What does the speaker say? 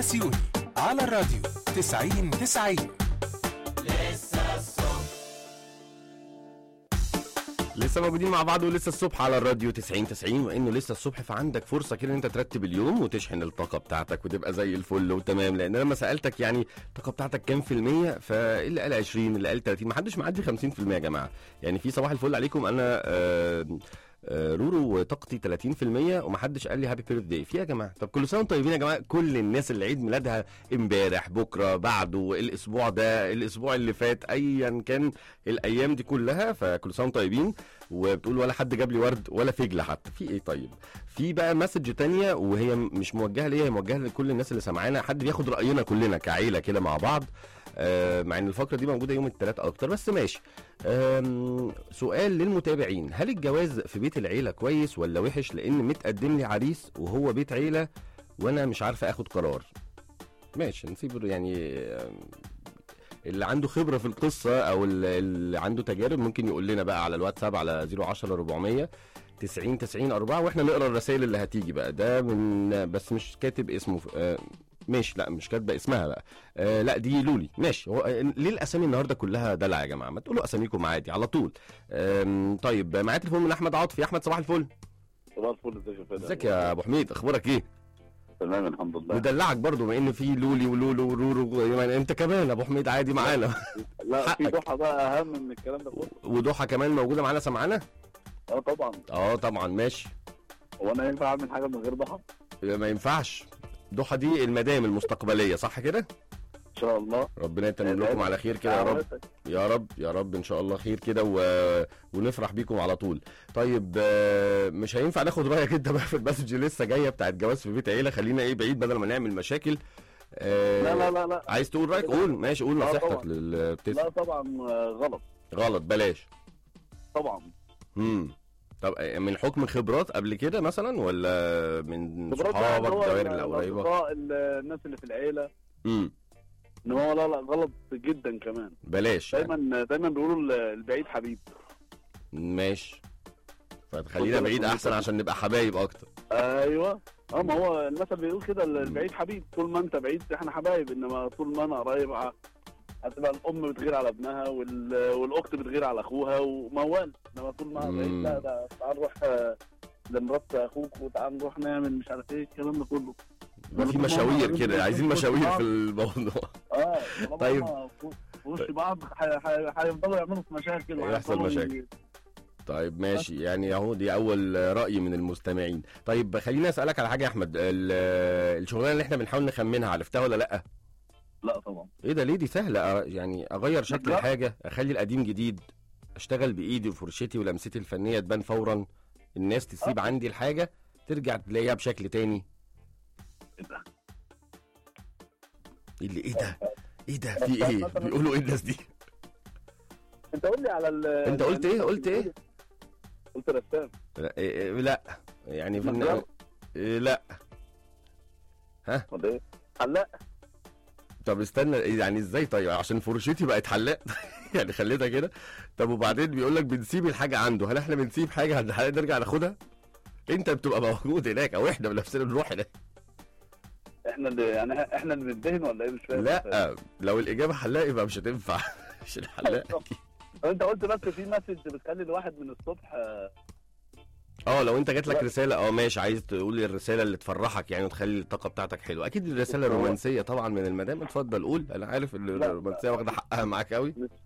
سيوني على الراديو 90 90 لسه موجودين مع بعض ولسه الصبح على الراديو 90 90 وانه لسه الصبح فعندك فرصه كده ان انت ترتب اليوم وتشحن الطاقه بتاعتك وتبقى زي الفل وتمام لان انا لما سالتك يعني الطاقه بتاعتك كام في الميه فاللي قال 20 اللي قال 30 ما حدش معدي 50% يا جماعه يعني في صباح الفل عليكم انا آه آه، رورو طاقتي 30% ومحدش قال لي هابي بيرث داي في يا جماعه طب كل سنه وانتم طيبين يا جماعه كل الناس اللي عيد ميلادها امبارح بكره بعده الاسبوع ده الاسبوع اللي فات ايا كان الايام دي كلها فكل سنه وانتم طيبين وبتقول ولا حد جاب لي ورد ولا فجله حتى في ايه طيب في بقى مسج تانية وهي مش موجهه ليا هي موجهه لكل الناس اللي سمعانا حد بياخد راينا كلنا كعيله كده مع بعض آه مع ان الفقره دي موجوده يوم الثلاث اكتر بس ماشي آم، سؤال للمتابعين هل الجواز في بيت العيله كويس ولا وحش لان متقدم لي عريس وهو بيت عيله وانا مش عارفه اخد قرار ماشي نسيب يعني آم، اللي عنده خبره في القصه او اللي اللي عنده تجارب ممكن يقول لنا بقى على الواتساب على 010 400 90 90 4 واحنا نقرا الرسائل اللي هتيجي بقى ده من بس مش كاتب اسمه آه، ماشي لا مش كاتبه اسمها بقى آه لا دي لولي ماشي هو آه، ليه الاسامي النهارده كلها دلع يا جماعه ما تقولوا اساميكم عادي على طول آم، طيب معايا تليفون من احمد عاطفي احمد صباح الفل صباح الفل ازيك يا فندم ازيك يا ابو حميد اخبارك ايه تمام الحمد لله ودلعك برضو بما ان في لولي ولولو ورورو يعني انت كمان يا ابو حميد عادي معانا لا في حقك. ضحى بقى اهم من الكلام ده كله وضحى كمان موجوده معانا سمعانا اه طبعا اه طبعا ماشي هو انا ينفع اعمل حاجه من غير ضحى ما ينفعش ضحى دي المدام المستقبليه صح كده ان شاء الله ربنا يتمم لكم على خير كده يا رب يا رب يا رب ان شاء الله خير كده و... ونفرح بيكم على طول طيب آه، مش هينفع ناخد رايك انت بقى في المسج اللي لسه جايه بتاعت جواز في بيت عيله خلينا ايه بعيد بدل ما نعمل مشاكل آه، لا لا لا لا عايز تقول رايك قول ماشي قول لا نصيحتك طبعا. لل بتس... لا طبعا آه، غلط غلط بلاش طبعا امم طب آه، من حكم خبرات قبل كده مثلا ولا من خبرات بقى صحابك اللي هو الدوائر القريبه الأصدقاء، ال- الناس اللي في العيله امم ان هو لا لا غلط جدا كمان بلاش يعني. دايما دايما بيقولوا ال- البعيد حبيب ماشي فخلينا بعيد احسن عشان نبقى حبايب اكتر ايوه اه ما هو المثل بيقول كده البعيد حبيب طول ما انت بعيد احنا حبايب انما طول ما انا قريب ه- هتبقى الام بتغير على ابنها وال... والاخت بتغير على اخوها وموال انما طول ما أنا بعيد مم. لا ده تعال نروح آه، لمرات اخوك وتعال نروح نعمل مش عارف ايه الكلام ده كله في مشاوير كده عايزين مشاوير في الموضوع اه طالما طيب. هما في في وش بعض ح- ح- هيفضلوا يعملوا في مشاكل هيحصل وهيفضلوا مشاكل. ي- طيب ماشي يعني اهو دي اول راي من المستمعين طيب خليني اسالك على حاجه يا احمد ال- الشغلانه اللي احنا بنحاول نخمنها عرفتها ولا لا لا طبعا ايه ده ليه دي سهله أ- يعني اغير شكل لا. الحاجه اخلي القديم جديد اشتغل بايدي وفرشتي ولمستي الفنيه تبان فورا الناس تسيب آه. عندي الحاجه ترجع تلاقيها بشكل تاني إيه ده؟ ايه اللي ايه ده ايه ده في ايه بيقولوا ايه الناس دي انت قول لي على ال انت قلت ايه قلت ايه قلت رسام لا, إيه لا. يعني في لا. الن- إيه لا ولا ايه؟ حلاق طب استنى إيه يعني ازاي طيب عشان فرشتي بقت حلاق يعني خليتها كده طب وبعدين بيقول لك بنسيب الحاجه عنده هل احنا بنسيب حاجه عند الحلاق نرجع ناخدها انت بتبقى موجود هناك او احنا بنفسنا بنروح هناك احنا اللي يعني احنا اللي بندهن ولا ايه مش فاهم لا لو الاجابه حلاق يبقى مش هتنفع مش الحلاق أكيد. انت قلت بس في مسج بتخلي الواحد من الصبح آه، اه لو انت جات لك لا. رساله اه ماشي عايز تقول الرساله اللي تفرحك يعني وتخلي الطاقه بتاعتك حلوه اكيد الرساله هو- الرومانسيه طبعا من المدام اتفضل قول انا عارف ان لا. الرومانسيه واخده حقها معاك قوي مش